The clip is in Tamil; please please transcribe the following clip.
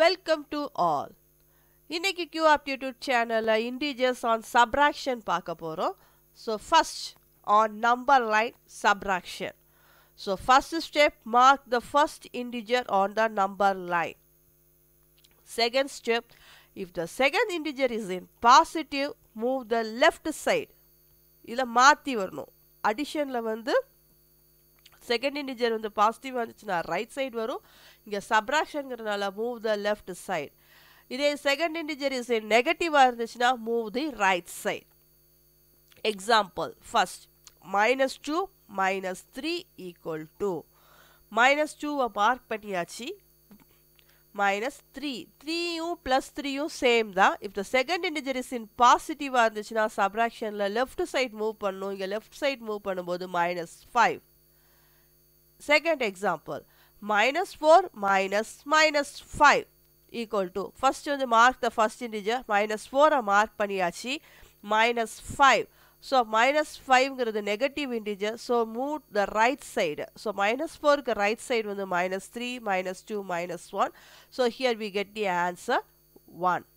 வெல்கம் டு ஆல் இன்னைக்கு கியூ ஆப்டிடியூட் சேனலில் இன்டீஜர்ஸ் ஆன் சப்ராக்ஷன் பார்க்க போகிறோம் so first on number line subtraction so first step mark the first integer on the number line second step if the second integer is in positive move the left side இதில் மாற்றி வரணும் அடிஷனில் வந்து செகண்ட் இன்டிஜர் வந்து பாசிட்டிவ் வந்துச்சுன்னா ரைட் சைடு வரும் இங்கே சப்ராக்ஷனுங்கிறதுனால மூவ் த லெஃப்ட் சைடு இதே செகண்ட் இன்டிஜர் இஸ் நெகட்டிவாக இருந்துச்சுன்னா move the right side example first minus two minus three equal to minus டூவை மார்க் பண்ணியாச்சு மைனஸ் த்ரீ த்ரீயும் ப்ளஸ் த்ரீயும் சேம் தான் if the second integer is in பாசிட்டிவாக இருந்துச்சுன்னா சப்ராக்ஷனில் லெஃப்ட் சைட் மூவ் பண்ணும் இங்கே லெஃப்ட் சைட் மூவ் பண்ணும்போது minus five second example minus four minus minus five equal to first வந்து mark the first integer minus ஃபோரை மார்க் பண்ணியாச்சு மைனஸ் ஃபைவ் ஸோ மைனஸ் ஃபைவ்ங்கிறது negative integer so move the right side so minus ஃபோருக்கு ரைட் சைடு வந்து minus three minus two minus one so here we get the answer one